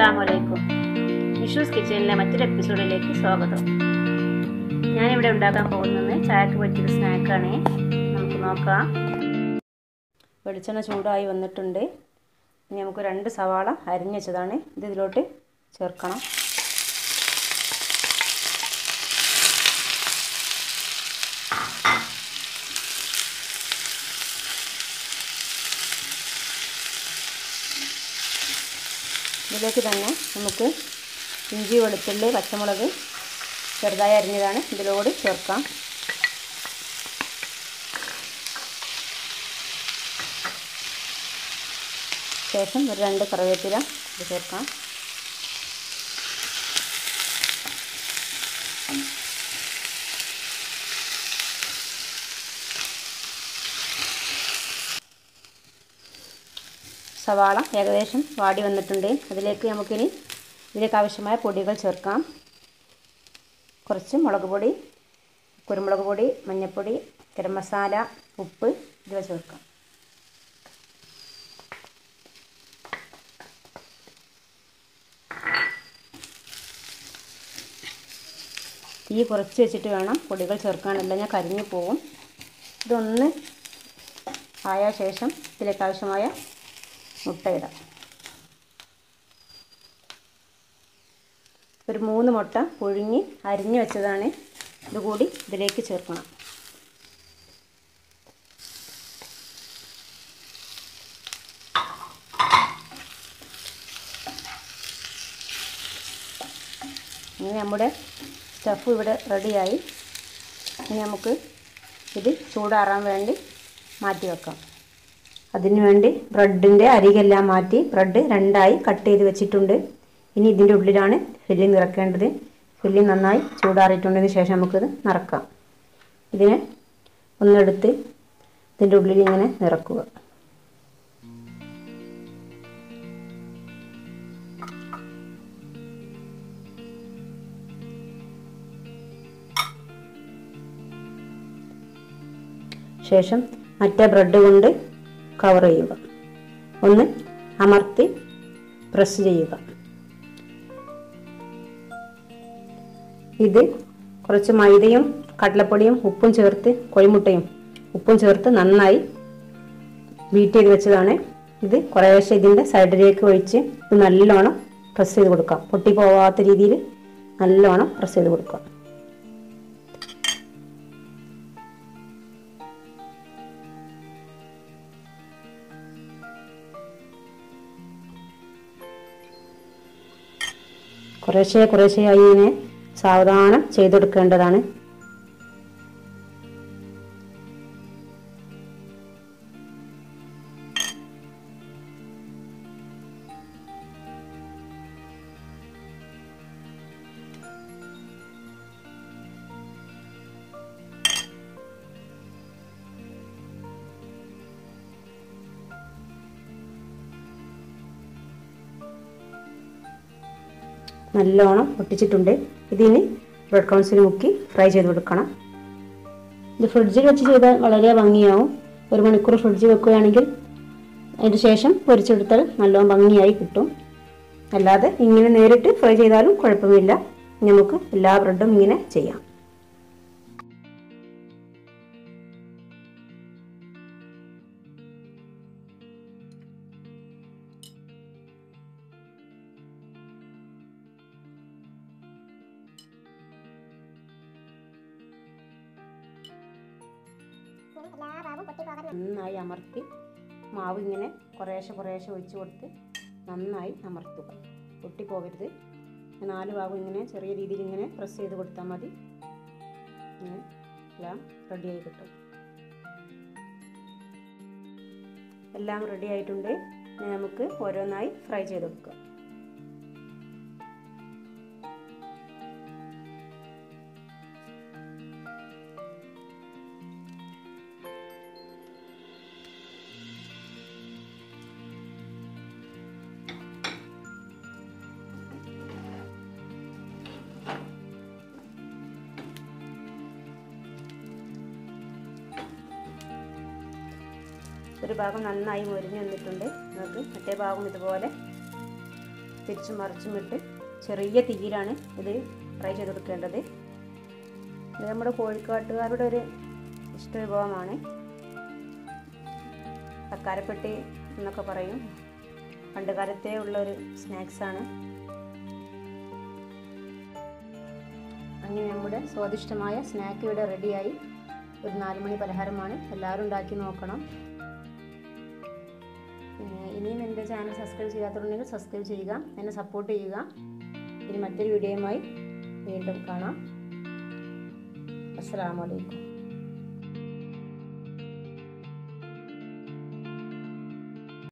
അസ്സലാമലൈക്കും വിഷൂസ് കിച്ചണിലെ മറ്റൊരു എപ്പിസോഡിലേക്ക് സ്വാഗതം ഞാനിവിടെ ഉണ്ടാക്കാൻ പോകുന്നത് ചായക്ക് പറ്റിയൊരു സ്നാക്കാണ് നമുക്ക് നോക്കാം വെളിച്ചെണ്ണ ചൂടായി വന്നിട്ടുണ്ട് ഇനി നമുക്ക് രണ്ട് സവാള അരിഞ്ഞ് വെച്ചതാണ് ഇത് ഇതിലോട്ട് ചേർക്കണം ഇതിലേക്ക് തന്നെ നമുക്ക് ഇഞ്ചി വെളുത്തുള്ളി പച്ചമുളക് ചെറുതായി അരിഞ്ഞതാണ് ഇതിലോട് ചേർക്കാം ശേഷം ഒരു രണ്ട് കറിവേപ്പില ഇത് ചേർക്കാം സവാള ഏകദേശം വാടി വന്നിട്ടുണ്ട് അതിലേക്ക് നമുക്കിനി ഇതിലേക്ക് ആവശ്യമായ പൊടികൾ ചേർക്കാം കുറച്ച് മുളക് പൊടി കുരുമുളക് പൊടി മഞ്ഞൾപ്പൊടി ഗരം മസാല ഉപ്പ് ഇവ ചേർക്കാം തീ കുറച്ച് വെച്ചിട്ട് വേണം പൊടികൾ ചേർക്കാനല്ല ഞാൻ കരിഞ്ഞു പോകും ഇതൊന്ന് ആയ ശേഷം ഇതിലേക്ക് ആവശ്യമായ മുട്ടയിടാം ഒരു മൂന്ന് മുട്ട പുഴുങ്ങി അരിഞ്ഞു വെച്ചതാണ് ഇതുകൂടി ഇതിലേക്ക് ചേർക്കണം ഇനി നമ്മുടെ സ്റ്റഫ് ഇവിടെ റെഡിയായി ഇനി നമുക്ക് ഇത് ചൂടാറാൻ വേണ്ടി മാറ്റി വെക്കാം അതിനു വേണ്ടി ബ്രെഡിൻ്റെ അരികെല്ലാം മാറ്റി ബ്രെഡ് രണ്ടായി കട്ട് ചെയ്ത് വെച്ചിട്ടുണ്ട് ഇനി ഇതിൻ്റെ ഉള്ളിലാണ് ഫില്ലിങ് നിറക്കേണ്ടത് ഫില്ലിങ് നന്നായി ചൂടാറിയിട്ടുണ്ടതിന് ശേഷം നമുക്കിത് നിറക്കാം ഇതിനെ ഒന്നെടുത്ത് ഇതിൻ്റെ ഉള്ളിൽ ഇങ്ങനെ നിറക്കുക ശേഷം മറ്റേ ബ്രെഡ് കൊണ്ട് കവർ ചെയ്യുക ഒന്ന് അമർത്തി പ്രസ് ചെയ്യുക ഇത് കുറച്ച് മൈദയും കടലപ്പൊടിയും ഉപ്പും ചേർത്ത് കോഴിമുട്ടയും ഉപ്പും ചേർത്ത് നന്നായി ബീറ്റ് ചെയ്ത് വെച്ചതാണ് ഇത് കുറേശ്ശെ ഇതിൻ്റെ സൈഡിലേക്ക് ഒഴിച്ച് ഇത് നല്ലോണം പ്രസ് ചെയ്ത് കൊടുക്കാം പൊട്ടി പോവാത്ത രീതിയിൽ നല്ലോണം പ്രസ് ചെയ്ത് കൊടുക്കാം കുറേശ്ശെ കുറേശ്ശെയായി ഇതിനെ സാവധാനം ചെയ്തെടുക്കേണ്ടതാണ് നല്ലോണം ഒട്ടിച്ചിട്ടുണ്ട് ഇതിന് ബ്രെഡ് ക്രൗൺസിൽ മുക്കി ഫ്രൈ ചെയ്ത് കൊടുക്കണം ഇത് ഫ്രിഡ്ജിൽ വെച്ച് ചെയ്താൽ വളരെ ഭംഗിയാവും ഒരു മണിക്കൂർ ഫ്രിഡ്ജിൽ വെക്കുകയാണെങ്കിൽ അതിന് ശേഷം പൊരിച്ചെടുത്താൽ നല്ലോണം ഭംഗിയായി കിട്ടും അല്ലാതെ ഇങ്ങനെ നേരിട്ട് ഫ്രൈ ചെയ്താലും കുഴപ്പമില്ല നമുക്ക് എല്ലാ ബ്രെഡും ഇങ്ങനെ ചെയ്യാം നന്നായി അമർത്തി മാവ് ഇങ്ങനെ കുറേശ്ശെ കുറേശ്ശെ ഒഴിച്ച് കൊടുത്ത് നന്നായി അമർത്തുക പൊട്ടിപ്പോകരുത് നാല് ഭാഗം ഇങ്ങനെ ചെറിയ രീതിയിൽ ഇങ്ങനെ പ്രസ് ചെയ്ത് കൊടുത്താൽ മതി ഇങ്ങനെ എല്ലാം റെഡിയായി കിട്ടും എല്ലാം റെഡി ആയിട്ടുണ്ട് ഇനി നമുക്ക് ഓരോന്നായി ഫ്രൈ ചെയ്തെടുക്കാം ഒരു ഭാഗം നന്നായി മൊരിഞ്ഞ് വന്നിട്ടുണ്ട് നമുക്ക് മറ്റേ ഭാഗം ഇതുപോലെ തിരിച്ചും മറിച്ചും ഇട്ട് ചെറിയ തീയിലാണ് ഇത് ഫ്രൈ ചെയ്തെടുക്കേണ്ടത് ഇത് നമ്മുടെ കോഴിക്കാട്ടുകാരുടെ ഒരു ഇഷ്ടവിഭവമാണ് തക്കാരപ്പെട്ടി എന്നൊക്കെ പറയും പണ്ട് കാലത്തേ ഉള്ള ഒരു സ്നാക്സാണ് അങ്ങനെ നമ്മുടെ സ്വാദിഷ്ടമായ സ്നാക്ക് ഇവിടെ റെഡിയായി ഒരു നാല് മണി പലഹാരമാണ് എല്ലാവരും ഉണ്ടാക്കി നോക്കണം പിന്നെ ഇനിയും എൻ്റെ ചാനൽ സബ്സ്ക്രൈബ് ചെയ്യാത്തതുണ്ടെങ്കിൽ സബ്സ്ക്രൈബ് ചെയ്യുക എന്നെ സപ്പോർട്ട് ചെയ്യുക ഇനി മറ്റൊരു വീഡിയോയുമായി വീണ്ടും കാണാം അസ്സാം വലൈക്കും